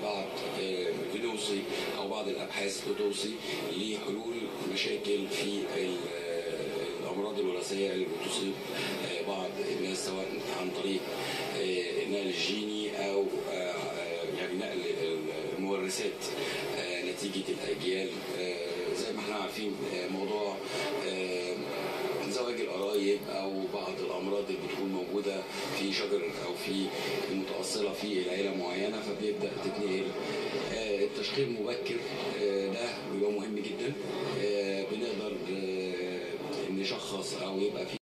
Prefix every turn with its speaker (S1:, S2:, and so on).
S1: البعض آه، بنوصي او بعض الابحاث بتوصي لحلول مشاكل في ال- آه، الامراض الوراثيه اللي بتصيب آه، بعض الناس سواء عن طريق آه، النقل الجيني او آه، آه، يعني نقل المورثات آه، نتيجه الاجيال آه، زي ما احنا عارفين آه، موضوع آه، زواج القرايب او بعض الامراض اللي بتكون موجوده في شجر او في متاصله في العيله معينه فبيبدا تتنقل آه، التشخيص المبكر آه، ده بيبقى مهم جدا آه، بنقدر آه، نشخص او يبقى في